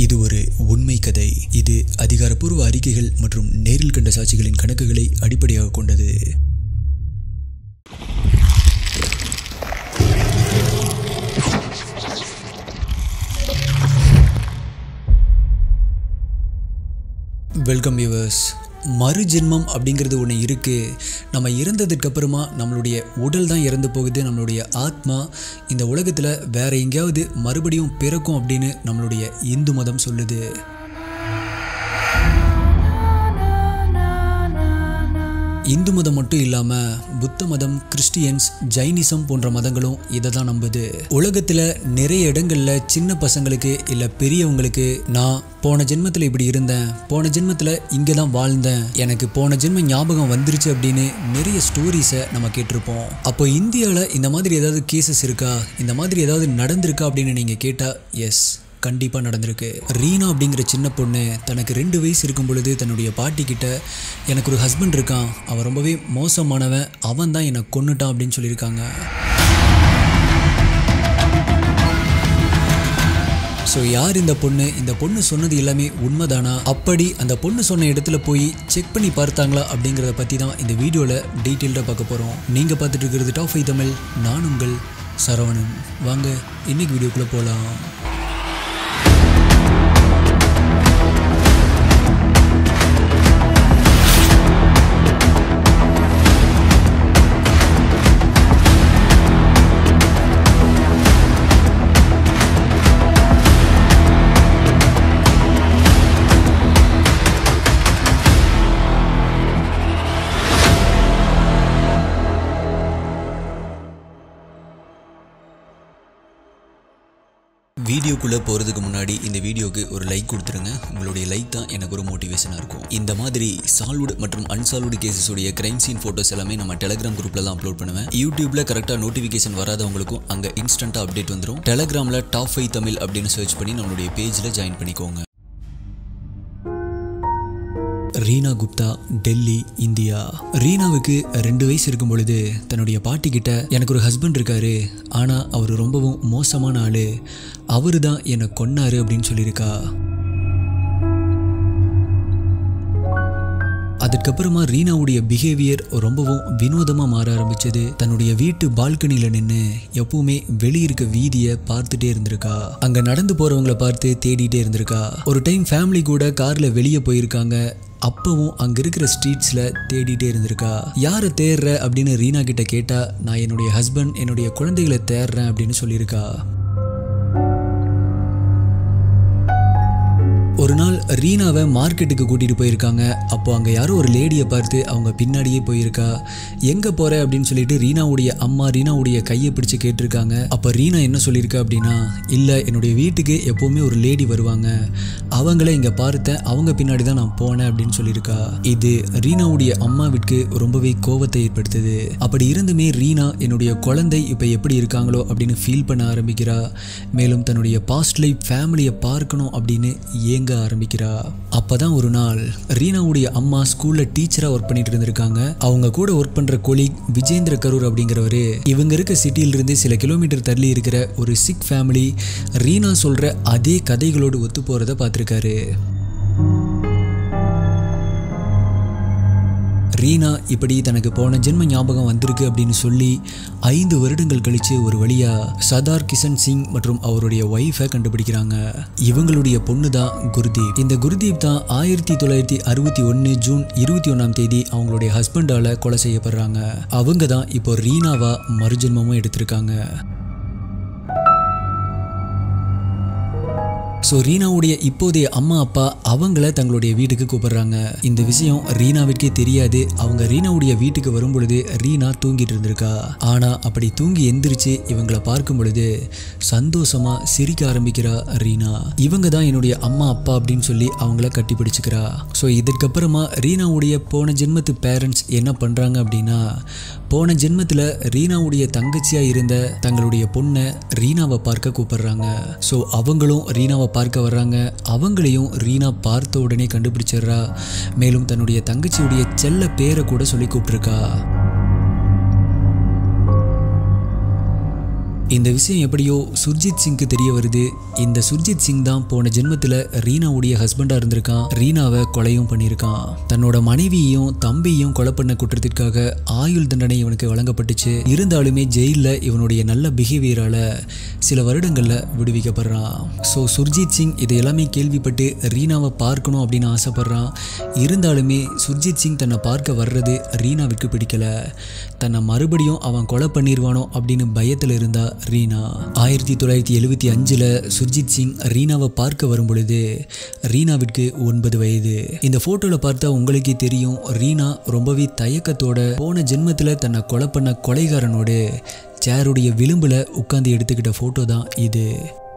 இது ஒரு உண்மை கதை இது அதிகாரப்பூர்வ அறிக்கைகள் மற்றும் நேரில் கண்ட சாட்சிகளின் கணக்குகளை அடிப்படையாக கொண்டது வெல்கம் வியூவர்ஸ் மறு ஜென்மம் அப்படிங்கிறது ஒன்று இருக்குது நம்ம இறந்ததுக்கு அப்புறமா நம்மளுடைய உடல் தான் இறந்து போகுது நம்மளுடைய ஆத்மா இந்த உலகத்தில் வேற எங்கேயாவது மறுபடியும் பிறக்கும் அப்படின்னு நம்மளுடைய இந்து மதம் சொல்லுது இந்து மதம் மட்டும் இல்லாமல் புத்த மதம் கிறிஸ்டியன்ஸ் ஜைனிசம் போன்ற மதங்களும் இதை தான் நம்புது உலகத்தில் நிறைய இடங்களில் சின்ன பசங்களுக்கு இல்லை பெரியவங்களுக்கு நான் போன ஜென்மத்தில் இப்படி இருந்தேன் போன ஜென்மத்தில் இங்கே தான் வாழ்ந்தேன் எனக்கு போன ஜென்ம ஞாபகம் வந்துருச்சு அப்படின்னு நிறைய ஸ்டோரிஸை நம்ம கேட்டிருப்போம் அப்போ இந்தியாவில் இந்த மாதிரி ஏதாவது கேசஸ் இருக்கா இந்த மாதிரி ஏதாவது நடந்திருக்கா அப்படின்னு நீங்கள் கேட்டால் எஸ் கண்டிப்பாக நடந்திருக்கு ரீனா அப்படிங்கிற சின்ன பொண்ணு தனக்கு ரெண்டு வயசு இருக்கும் பொழுது தன்னுடைய பாட்டி கிட்ட எனக்கு ஒரு ஹஸ்பண்ட் இருக்கான் அவன் ரொம்பவே மோசமானவன் அவன் தான் என்னை கொன்னுட்டான் அப்படின்னு சொல்லியிருக்காங்க ஸோ யார் இந்த பொண்ணு இந்த பொண்ணு சொன்னது எல்லாமே உண்மைதானா அப்படி அந்த பொண்ணு சொன்ன இடத்துல போய் செக் பண்ணி பார்த்தாங்களா அப்படிங்கிறத பற்றி தான் இந்த வீடியோவில் டீட்டெயில்டாக பார்க்க போகிறோம் நீங்கள் பார்த்துட்டு இருக்கிறது டாப் ஃபை தமிழ் நான் உங்கள் சரவணன் வாங்க இன்னைக்கு வீடியோக்குள்ளே போகலாம் வீடியோக்குள்ளே போகிறதுக்கு முன்னாடி இந்த வீடியோக்கு ஒரு லைக் கொடுத்துருங்க உங்களுடைய லைக் தான் எனக்கு ஒரு மோட்டிவேஷனாக இருக்கும் இந்த மாதிரி சால்வ்டு மற்றும் அன்சால்வ்டு கேசஸுடைய கிரைம் சீன் ஃபோட்டோஸ் எல்லாமே நம்ம டெலிகிராம் குரூப்பில் தான் அப்லோட் பண்ணுவேன் யூடியூப்பில் கரெக்டாக நோட்டிஃபிகேஷன் வராதவங்களுக்கும் அங்கே இன்ஸ்டண்ட்டாக அப்டேட் வந்துடும் டெலிகிராமில் டாப் ஃபைவ் தமிழ் அப்படின்னு சர்ச் பண்ணி நம்மளுடைய பேஜில் ஜாயின் பண்ணிக்கோங்க ரீனா குப்தா டெல்லி இந்தியா ரீனாவுக்கு ரெண்டு வயசு இருக்கும் பொழுது தன்னுடைய பாட்டி கிட்ட எனக்கு ஒரு ஹஸ்பண்ட் இருக்காரு ஆனால் அவர் ரொம்பவும் மோசமான ஆளு அவரு தான் என்னை கொன்னாரு அப்படின்னு சொல்லியிருக்கா அதுக்கப்புறமா ரீனாவுடைய பிஹேவியர் ரொம்பவும் வினோதமாக மாற ஆரம்பிச்சது தன்னுடைய வீட்டு பால்கனியில் நின்று எப்பவுமே வெளியிருக்க வீதியை பார்த்துட்டே இருந்திருக்கா அங்கே நடந்து போகிறவங்கள பார்த்து தேடிட்டே இருந்திருக்கா ஒரு டைம் ஃபேமிலி கூட காரில் வெளியே போயிருக்காங்க அப்பவும் அங்கே இருக்கிற ஸ்ட்ரீட்ஸில் தேடிட்டே இருந்திருக்கா யாரை தேடுற அப்படின்னு ரீனா கிட்ட கேட்டா நான் என்னுடைய ஹஸ்பண்ட் என்னுடைய குழந்தைகளை தேடுறேன் அப்படின்னு சொல்லியிருக்கா ஒரு நாள் ரீனாவை மார்க்கெட்டுக்கு கூட்டிகிட்டு போயிருக்காங்க அப்போ அங்கே யாரோ ஒரு லேடியை பார்த்து அவங்க பின்னாடியே போயிருக்கா எங்கே போகிற அப்படின்னு சொல்லிட்டு ரீனாவுடைய அம்மா ரீனாவுடைய கையை பிடிச்சு கேட்டிருக்காங்க அப்போ ரீனா என்ன சொல்லியிருக்கா அப்படின்னா இல்லை என்னுடைய வீட்டுக்கு எப்போவுமே ஒரு லேடி வருவாங்க அவங்கள இங்கே பார்த்தேன் அவங்க பின்னாடி தான் நான் போனேன் அப்படின்னு சொல்லியிருக்கா இது ரீனாவுடைய அம்மாவிற்கு ரொம்பவே கோபத்தை ஏற்படுத்துது அப்படி இருந்துமே ரீனா என்னுடைய குழந்தை இப்போ எப்படி இருக்காங்களோ அப்படின்னு ஃபீல் பண்ண ஆரம்பிக்கிறா மேலும் தன்னுடைய பாஸ்ட் லைஃப் ஃபேமிலியை பார்க்கணும் அப்படின்னு ஏங்க ஆரம்பிக்கிறா அப்பதான் ஒரு நாள் ரீனாவுடைய அம்மா ஸ்கூல்ல டீச்சரா ஒர்க் பண்ணிட்டு இருந்திருக்காங்க அவங்க கூட ஒர்க் பண்ற கொலீக் விஜேந்திர கரூர் அப்படிங்கிறவரு இவங்க இருக்க சிட்டியில இருந்து சில கிலோமீட்டர் தள்ளி இருக்கிற ஒரு சிக் ஃபேமிலி ரீனா சொல்ற அதே கதைகளோடு ஒத்து போறத பார்த்திருக்காரு ரீனா இப்படி தனக்கு போன ஜென்ம ஞாபகம் வந்திருக்கு அப்படின்னு சொல்லி ஐந்து வருடங்கள் கழிச்சு ஒரு வழியா சதார் கிஷன் சிங் மற்றும் அவருடைய ஒய்ஃபை கண்டுபிடிக்கிறாங்க இவங்களுடைய பொண்ணு தான் குருதீப் இந்த குருதீப் தான் ஆயிரத்தி தொள்ளாயிரத்தி அறுபத்தி ஒன்று ஜூன் இருபத்தி ஒன்றாம் தேதி அவங்களுடைய ஹஸ்பண்டால கொலை செய்யப்படுறாங்க அவங்க தான் இப்போ ரீனாவா மறுஜென்மமும் எடுத்திருக்காங்க ஸோ ரீனாவுடைய இப்போதைய அம்மா அப்பா அவங்கள தங்களுடைய வீட்டுக்கு கூப்பிடுறாங்க இந்த விஷயம் ரீனாவிற்கே தெரியாது அவங்க ரீனாவுடைய வீட்டுக்கு வரும் பொழுது ரீனா தூங்கிட்டு இருந்திருக்கா ஆனா அப்படி தூங்கி எந்திரிச்சு இவங்கள பார்க்கும் பொழுது சந்தோஷமா சிரிக்க ஆரம்பிக்கிறா ரீனா இவங்க தான் என்னுடைய அம்மா அப்பா அப்படின்னு சொல்லி அவங்கள கட்டி பிடிச்சுக்கிறா ஸோ இதற்கப்புறமா ரீனாவுடைய போன ஜென்மத்து பேரண்ட்ஸ் என்ன பண்றாங்க அப்படின்னா போன ஜென்மத்தில் ரீனாவுடைய தங்கச்சியா இருந்த தங்களுடைய பொண்ணை ரீனாவை பார்க்க கூப்பிடுறாங்க ஸோ அவங்களும் ரீனாவை பார்க்க வர்றாங்க அவங்களையும் ரீனா பார்த்த உடனே கண்டுபிடிச்சிடுறா மேலும் தன்னுடைய தங்கச்சியுடைய செல்ல பேரை கூட சொல்லி கூப்பிட்டுருக்கா இந்த விஷயம் எப்படியோ சுர்ஜித் சிங்க்கு தெரிய வருது இந்த சுர்ஜித் சிங் தான் போன ஜென்மத்தில் ரீனாவுடைய ஹஸ்பண்டாக இருந்திருக்கான் ரீனாவை கொலையும் பண்ணியிருக்கான் தன்னோட மனைவியையும் தம்பியையும் கொலை பண்ண குற்றத்திற்காக ஆயுள் தண்டனை இவனுக்கு வழங்கப்பட்டுச்சு இருந்தாலுமே ஜெயிலில் இவனுடைய நல்ல பிஹேவியரால் சில வருடங்களில் விடுவிக்கப்படுறான் ஸோ சுர்ஜித் சிங் இது எல்லாமே கேள்விப்பட்டு ரீனாவை பார்க்கணும் அப்படின்னு ஆசைப்படுறான் இருந்தாலுமே சுர்ஜித் சிங் தன்னை பார்க்க வர்றது ரீனாவுக்கு பிடிக்கல தன்னை மறுபடியும் அவன் கொலை பண்ணிடுவானோ அப்படின்னு பயத்தில் இருந்தா ரீனா ஆயிரத்தி தொள்ளாயிரத்தி எழுபத்தி அஞ்சில் சுர்ஜித் சிங் ரீனாவை பார்க்க வரும் பொழுது ரீனாவிற்கு ஒன்பது வயது இந்த ஃபோட்டோவில் பார்த்தா உங்களுக்கே தெரியும் ரீனா ரொம்பவே தயக்கத்தோட போன ஜென்மத்தில் தன்னை கொலை பண்ண கொலைகாரனோடு சேருடைய விளிம்பில் உட்காந்து எடுத்துக்கிட்ட ஃபோட்டோ தான் இது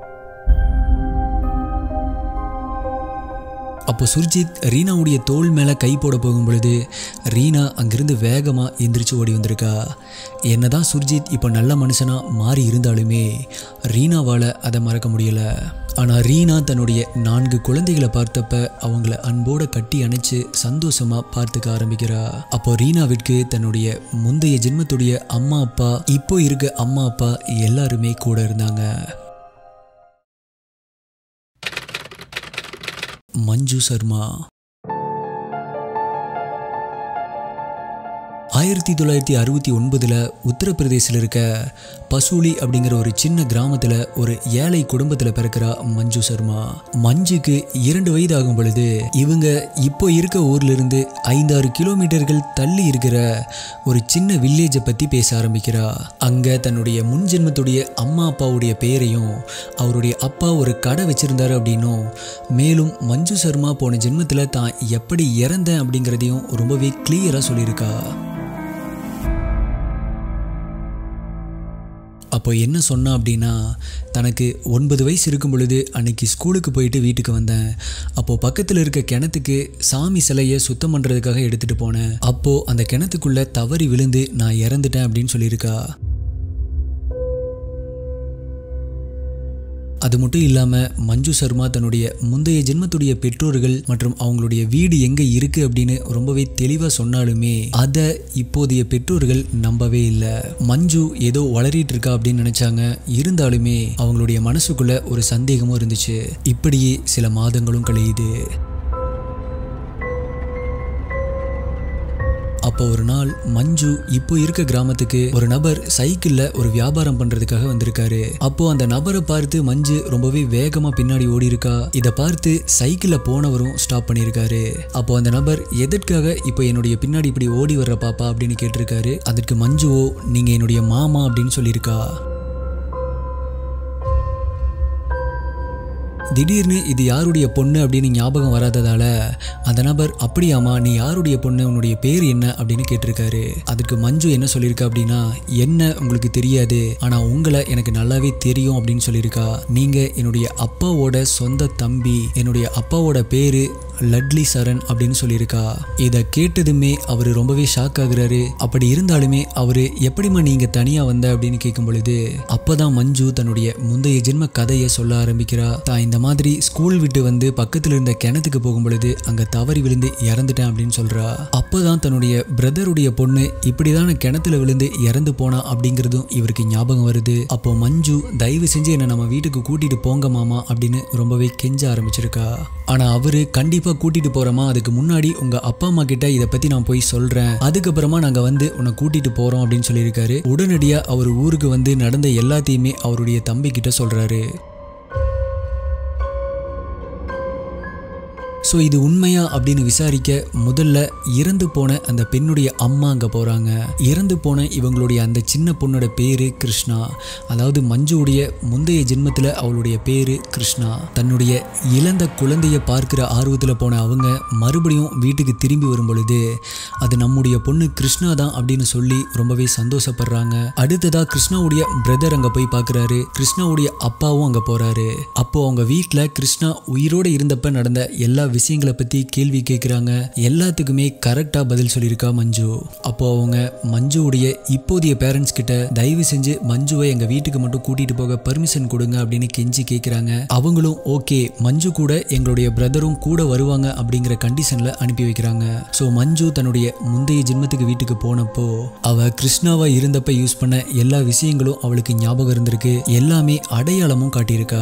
அப்போ சுர்ஜித் ரீனாவுடைய தோள் மேலே கை போட போகும் பொழுது ரீனா அங்கிருந்து வேகமாக எந்திரிச்சு ஓடி வந்திருக்கா என்னதான் சுர்ஜித் இப்போ நல்ல மனுஷனாக மாறி இருந்தாலுமே ரீனாவால் அதை மறக்க முடியல ஆனால் ரீனா தன்னுடைய நான்கு குழந்தைகளை பார்த்தப்ப அவங்கள அன்போட கட்டி அணைச்சு சந்தோஷமாக பார்த்துக்க ஆரம்பிக்கிறா அப்போ ரீனாவிற்கு தன்னுடைய முந்தைய ஜென்மத்துடைய அம்மா அப்பா இப்போ இருக்க அம்மா அப்பா எல்லாருமே கூட இருந்தாங்க மஞ்சு சர்மா ஆயிரத்தி தொள்ளாயிரத்தி அறுபத்தி ஒன்பதில் உத்தரப்பிரதேசில் இருக்க பசூலி அப்படிங்கிற ஒரு சின்ன கிராமத்தில் ஒரு ஏழை குடும்பத்தில் பிறக்கிறா மஞ்சு சர்மா மஞ்சுக்கு இரண்டு வயது ஆகும் பொழுது இவங்க இப்போ இருக்க ஊர்ல இருந்து ஐந்தாறு கிலோமீட்டர்கள் தள்ளி இருக்கிற ஒரு சின்ன வில்லேஜை பற்றி பேச ஆரம்பிக்கிறா அங்கே தன்னுடைய முன் ஜென்மத்துடைய அம்மா அப்பாவுடைய பேரையும் அவருடைய அப்பா ஒரு கடை வச்சிருந்தாரு அப்படின்னும் மேலும் மஞ்சு சர்மா போன ஜென்மத்தில் தான் எப்படி இறந்தேன் அப்படிங்கிறதையும் ரொம்பவே கிளியராக சொல்லியிருக்கா அப்போ என்ன சொன்னா அப்படின்னா தனக்கு ஒன்பது வயசு இருக்கும் பொழுது அன்னைக்கு ஸ்கூலுக்கு போயிட்டு வீட்டுக்கு வந்தேன் அப்போது பக்கத்தில் இருக்க கிணத்துக்கு சாமி சிலையை சுத்தம் பண்ணுறதுக்காக எடுத்துகிட்டு போனேன் அப்போது அந்த கிணத்துக்குள்ளே தவறி விழுந்து நான் இறந்துட்டேன் அப்படின்னு சொல்லியிருக்கா அது மட்டும் இல்லாமல் மஞ்சு சர்மா தன்னுடைய முந்தைய ஜென்மத்துடைய பெற்றோர்கள் மற்றும் அவங்களுடைய வீடு எங்கே இருக்குது அப்படின்னு ரொம்பவே தெளிவாக சொன்னாலுமே அதை இப்போதைய பெற்றோர்கள் நம்பவே இல்லை மஞ்சு ஏதோ வளரிட்டு இருக்கா அப்படின்னு நினச்சாங்க இருந்தாலுமே அவங்களுடைய மனசுக்குள்ள ஒரு சந்தேகமும் இருந்துச்சு இப்படியே சில மாதங்களும் கழியுது அப்போ ஒரு நாள் மஞ்சு இப்போ இருக்க கிராமத்துக்கு ஒரு நபர் சைக்கிள்ல ஒரு வியாபாரம் பண்றதுக்காக வந்திருக்காரு அப்போ அந்த நபரை பார்த்து மஞ்சு ரொம்பவே வேகமா பின்னாடி ஓடி இருக்கா இதை பார்த்து சைக்கிள்ல போனவரும் ஸ்டாப் பண்ணியிருக்காரு அப்போ அந்த நபர் எதற்காக இப்போ என்னுடைய பின்னாடி இப்படி ஓடி வர்ற பாப்பா அப்படின்னு கேட்டிருக்காரு அதற்கு மஞ்சுவோ நீங்க என்னுடைய மாமா அப்படின்னு சொல்லியிருக்கா திடீர்னு இது யாருடைய பொண்ணு அப்படின்னு ஞாபகம் வராததால அந்த நபர் அப்படியாமா நீ யாருடைய பொண்ணு உன்னுடைய பேர் என்ன அப்படின்னு கேட்டிருக்காரு அதுக்கு மஞ்சு என்ன சொல்லியிருக்கா அப்படின்னா என்ன உங்களுக்கு தெரியாது ஆனா உங்களை எனக்கு நல்லாவே தெரியும் அப்படின்னு சொல்லியிருக்கா நீங்க என்னுடைய அப்பாவோட சொந்த தம்பி என்னுடைய அப்பாவோட பேரு லட்லி சரண் அப்படின்னு சொல்லியிருக்கா இதை கேட்டதுமே அவர் ரொம்பவே ஷாக் ஆகுறாரு அப்படி இருந்தாலுமே அவர் எப்படிம்மா நீங்க தனியா வந்த அப்படின்னு கேட்கும் பொழுது அப்பதான் மஞ்சு தன்னுடைய முந்தைய ஜென்ம கதையை சொல்ல ஆரம்பிக்கிறா தான் இந்த மாதிரி ஸ்கூல் விட்டு வந்து பக்கத்துல இருந்த கிணத்துக்கு போகும் பொழுது அங்க தவறி விழுந்து இறந்துட்டேன் அப்படின்னு சொல்றா அப்பதான் தன்னுடைய பிரதருடைய பொண்ணு இப்படிதான் கிணத்துல விழுந்து இறந்து போனா அப்படிங்கிறதும் இவருக்கு ஞாபகம் வருது அப்போ மஞ்சு தயவு செஞ்சு என்ன நம்ம வீட்டுக்கு கூட்டிட்டு போங்க மாமா அப்படின்னு ரொம்பவே கெஞ்ச ஆரம்பிச்சிருக்கா ஆனா அவரு கண்டிப்பா கூட்டிட்டு போறோமா அதுக்கு முன்னாடி உங்க அப்பா அம்மா கிட்ட இதை பத்தி நான் போய் சொல்றேன் அதுக்கப்புறமா நாங்க வந்து உன்னை கூட்டிட்டு போறோம் அப்படின்னு சொல்லியிருக்காரு உடனடியா அவர் ஊருக்கு வந்து நடந்த எல்லாத்தையுமே அவருடைய தம்பி கிட்ட சொல்றாரு ஸோ இது உண்மையா அப்படின்னு விசாரிக்க முதல்ல இறந்து போன அந்த பெண்ணுடைய அம்மா அங்கே போகிறாங்க இறந்து போன இவங்களுடைய அந்த சின்ன பொண்ணோட பேரு கிருஷ்ணா அதாவது மஞ்சுவுடைய முந்தைய ஜென்மத்தில் அவளுடைய பேரு கிருஷ்ணா தன்னுடைய இழந்த குழந்தைய பார்க்குற ஆர்வத்தில் போன அவங்க மறுபடியும் வீட்டுக்கு திரும்பி வரும் பொழுது அது நம்முடைய பொண்ணு கிருஷ்ணா தான் அப்படின்னு சொல்லி ரொம்பவே சந்தோஷப்படுறாங்க அடுத்ததா கிருஷ்ணாவுடைய பிரதர் அங்கே போய் பார்க்குறாரு கிருஷ்ணாவுடைய அப்பாவும் அங்க போறாரு அப்போ அவங்க வீட்ல கிருஷ்ணா உயிரோட இருந்தப்ப நடந்த எல்லா விஷயங்களை பத்தி கேள்வி கேட்குறாங்க எல்லாத்துக்குமே கரெக்டா பதில் சொல்லியிருக்கா மஞ்சு அப்போ அவங்க மஞ்சுவுடைய இப்போதைய பேரண்ட்ஸ் கிட்ட தயவு செஞ்சு மஞ்சுவை எங்க வீட்டுக்கு மட்டும் கூட்டிட்டு போக பர்மிஷன் கொடுங்க அப்படின்னு கெஞ்சி கேட்குறாங்க அவங்களும் ஓகே மஞ்சு கூட எங்களுடைய பிரதரும் கூட வருவாங்க அப்படிங்கிற கண்டிஷன்ல அனுப்பி வைக்கிறாங்க ஸோ மஞ்சு தன்னுடைய முந்தைய ஜென்மத்துக்கு வீட்டுக்கு போனப்போ அவ கிருஷ்ணாவா இருந்தப்ப யூஸ் பண்ண எல்லா விஷயங்களும் அவளுக்கு ஞாபகம் இருந்திருக்கு எல்லாமே அடையாளமும் காட்டியிருக்கா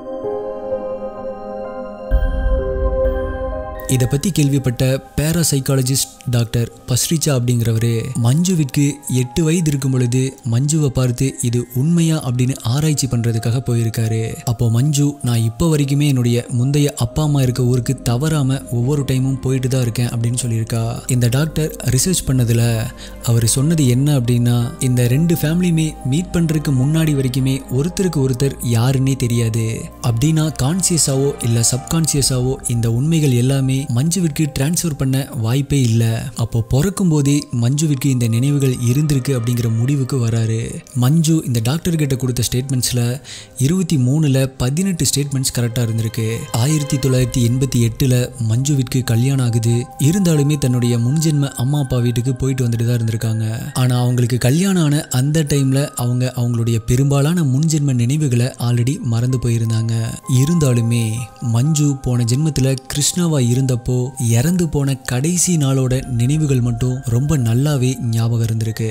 இதை பற்றி கேள்விப்பட்ட பேராசைக்காலஜிஸ்ட் டாக்டர் பஸ்ரிச்சா அப்படிங்கிறவரு மஞ்சுவிற்கு எட்டு வயது இருக்கும் பொழுது மஞ்சுவை பார்த்து இது உண்மையா அப்படின்னு ஆராய்ச்சி பண்ணுறதுக்காக போயிருக்காரு அப்போ மஞ்சு நான் இப்போ வரைக்குமே என்னுடைய முந்தைய அப்பா அம்மா இருக்க ஊருக்கு தவறாம ஒவ்வொரு டைமும் போயிட்டு தான் இருக்கேன் அப்படின்னு சொல்லியிருக்கா இந்த டாக்டர் ரிசர்ச் பண்ணதில் அவர் சொன்னது என்ன அப்படின்னா இந்த ரெண்டு ஃபேமிலியுமே மீட் பண்ணுறதுக்கு முன்னாடி வரைக்குமே ஒருத்தருக்கு ஒருத்தர் யாருன்னே தெரியாது அப்படின்னா கான்சியஸாவோ இல்லை சப்கான்சியஸாவோ இந்த உண்மைகள் எல்லாமே மஞ்சுவிற்கு டிரான்ஸ்ஃபர் பண்ண வாய்ப்பே இல்லை அப்போ பிறக்கும் போதே மஞ்சுவிற்கு இந்த நினைவுகள் இருந்திருக்கு அப்படிங்கிற முடிவுக்கு வராரு மஞ்சு இந்த டாக்டர் கிட்ட கொடுத்த ஸ்டேட்மெண்ட்ஸில் இருபத்தி மூணில் பதினெட்டு ஸ்டேட்மெண்ட்ஸ் கரெக்டாக இருந்திருக்கு ஆயிரத்தி தொள்ளாயிரத்தி எண்பத்தி எட்டில் மஞ்சுவிற்கு கல்யாணம் ஆகுது இருந்தாலுமே தன்னுடைய முன்ஜென்ம அம்மா அப்பா வீட்டுக்கு போயிட்டு வந்துட்டு தான் இருந்திருக்காங்க ஆனால் அவங்களுக்கு கல்யாணம் ஆன அந்த டைமில் அவங்க அவங்களுடைய பெரும்பாலான முன்ஜென்ம நினைவுகளை ஆல்ரெடி மறந்து போயிருந்தாங்க இருந்தாலுமே மஞ்சு போன ஜென்மத்தில் கிருஷ்ணாவா இருந்தப்போ இறந்து போன கடைசி நாளோட நினைவுகள் மட்டும் ரொம்ப நல்லாவே ஞாபகம் இருந்திருக்கு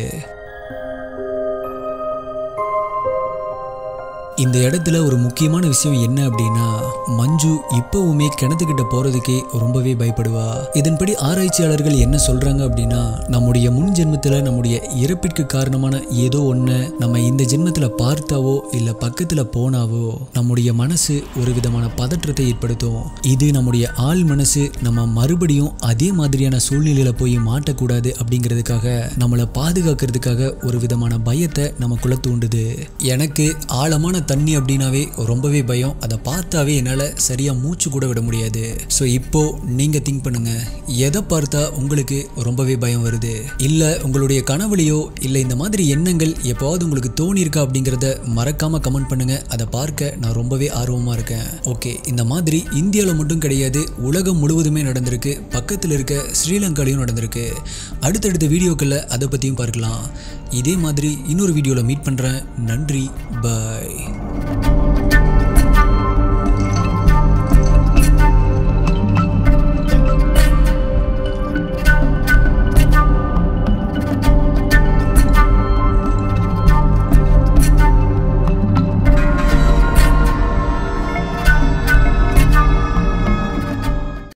இந்த இடத்துல ஒரு முக்கியமான விஷயம் என்ன அப்படின்னா மஞ்சு இப்பவுமே கிணத்துக்கிட்ட போறதுக்கே ரொம்பவே பயப்படுவா இதன்படி ஆராய்ச்சியாளர்கள் என்ன சொல்றாங்க அப்படின்னா நம்முடைய முன் ஜென்மத்துல நம்முடைய இறப்பிற்கு காரணமான ஏதோ ஒண்ணு நம்ம இந்த ஜென்மத்துல பார்த்தாவோ இல்ல பக்கத்துல போனாவோ நம்முடைய மனசு ஒரு விதமான பதற்றத்தை ஏற்படுத்தும் இது நம்முடைய ஆள் மனசு நம்ம மறுபடியும் அதே மாதிரியான சூழ்நிலையில போய் மாட்டக்கூடாது அப்படிங்கிறதுக்காக நம்மளை பாதுகாக்கிறதுக்காக ஒரு விதமான பயத்தை நமக்குள்ள தூண்டுது எனக்கு ஆழமான தண்ணி அப்படின்னாவே ரொம்பவே பயம் அதை பார்த்தாவே என்னால் சரியாக மூச்சு கூட விட முடியாது ஸோ இப்போ நீங்கள் திங்க் பண்ணுங்க எதை பார்த்தா உங்களுக்கு ரொம்பவே பயம் வருது இல்லை உங்களுடைய கனவுலையோ இல்லை இந்த மாதிரி எண்ணங்கள் எப்போவாவது உங்களுக்கு தோணியிருக்கா அப்படிங்கிறத மறக்காமல் கமெண்ட் பண்ணுங்க அதை பார்க்க நான் ரொம்பவே ஆர்வமாக இருக்கேன் ஓகே இந்த மாதிரி இந்தியாவில் மட்டும் கிடையாது உலகம் முழுவதுமே நடந்திருக்கு பக்கத்தில் இருக்க ஸ்ரீலங்காலையும் நடந்திருக்கு அடுத்தடுத்த வீடியோக்களில் அதை பற்றியும் பார்க்கலாம் இதே மாதிரி இன்னொரு வீடியோவில் மீட் பண்ணுறேன் நன்றி பாய்